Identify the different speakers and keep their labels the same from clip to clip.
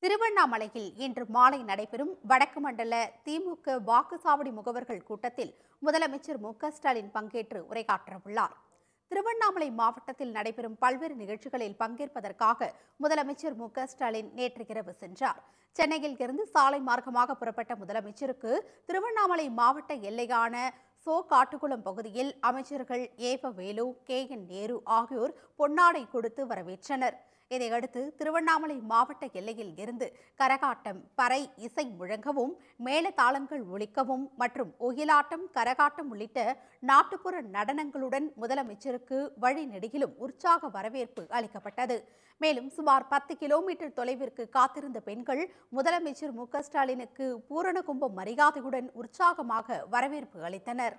Speaker 1: திருவண்ணாமலையில் இன்று மாலை நடைபெறும் வடக்கு மண்டல திமுக வாக்குச்சாவடி முகவர்கள் கூட்டத்தில் முதலமைச்சர் மு க ஸ்டாலின் பங்கேற்று உரையாற்றவுள்ளார் திருவண்ணாமலை மாவட்டத்தில் நடைபெறும் பல்வேறு நிகழ்ச்சிகளில் பங்கேற்பதற்காக முதலமைச்சர் மு க ஸ்டாலின் நேற்று இரவு சென்றார் சென்னையில் இருந்து சாலை மார்க்கமாக புறப்பட்ட முதலமைச்சருக்கு திருவண்ணாமலை மாவட்ட எல்லையான சோ காட்டுக்குளம் பகுதியில் அமைச்சர்கள் ஏவ வேலு கே என் நேரு ஆகியோர் பொன்னாடை கொடுத்து வரவேற்றனர் இதையடுத்து திருவண்ணாமலை மாவட்ட எல்லையில் இருந்து கரகாட்டம் பறை இசை முழங்கவும் மேளதாளங்கள் ஒலிக்கவும் மற்றும் ஒயிலாட்டம் கரகாட்டம் உள்ளிட்ட நாட்டுப்புற நடனங்களுடன் முதலமைச்சருக்கு வழிநெடுகிலும் உற்சாக வரவேற்பு அளிக்கப்பட்டது மேலும் சுமார் பத்து கிலோமீட்டர் தொலைவிற்கு காத்திருந்த பெண்கள் முதலமைச்சர் மு க ஸ்டாலினுக்கு பூரண கும்ப மரியாதையுடன் உற்சாகமாக வரவேற்பு அளித்தனர்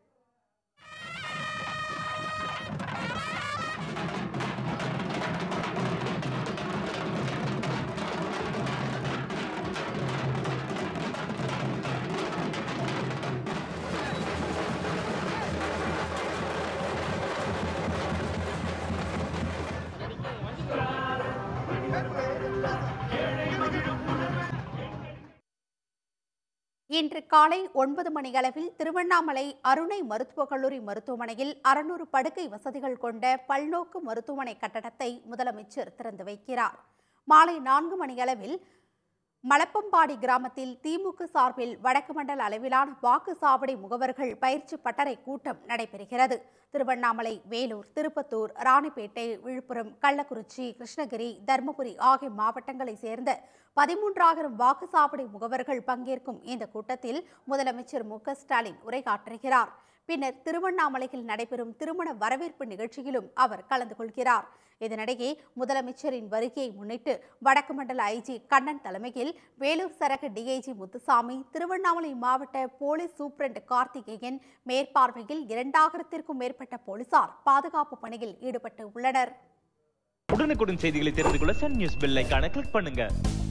Speaker 1: இன்று காலை ஒன்பது மணியளவில் திருவண்ணாமலை அருணை மருத்துவக் கல்லூரி மருத்துவமனையில் அறுநூறு படுக்கை வசதிகள் கொண்ட பல்நோக்கு மருத்துவமனை கட்டடத்தை முதலமைச்சர் திறந்து வைக்கிறார் மாலை நான்கு மணியளவில் மலப்பம்பாடி கிராமத்தில் திமுக சார்பில் வடக்கு மண்டல அளவிலான வாக்குச்சாவடி முகவர்கள் பயிற்சி பட்டறை கூட்டம் நடைபெறுகிறது திருவண்ணாமலை வேலூர் திருப்பத்தூர் ராணிப்பேட்டை விழுப்புரம் கள்ளக்குறிச்சி கிருஷ்ணகிரி தருமபுரி ஆகிய மாவட்டங்களைச் சேர்ந்த பதிமூன்றாயிரம் வாக்குச்சாவடி முகவர்கள் பங்கேற்கும் இந்த கூட்டத்தில் முதலமைச்சர் மு க ஸ்டாலின் உரையாற்றுகிறார் பின்னர் திருவண்ணாமலையில் நடைபெறும் திருமண வரவேற்பு நிகழ்ச்சியிலும் அவர் கலந்து கொள்கிறார் இதனிடையே முதலமைச்சரின் வருகையை முன்னிட்டு வடக்கு மண்டல ஐஜி கண்ணன் தலைமையில் வேலூர் சரக டிஐஜி முத்துசாமி திருவண்ணாமலை மாவட்ட போலீஸ் சூப்பரண்ட் கார்த்திகேயன் மேற்பார்வையில் இரண்டாயிரத்திற்கும் மேற்பட்ட போலீசார் பாதுகாப்பு பணியில் ஈடுபட்டு உள்ளனர்
Speaker 2: உடனுக்குடன் செய்திகளை தெரிந்து கொள்ள சன் நியூஸ் பெல் ஐகானை கிளிக் பண்ணுங்க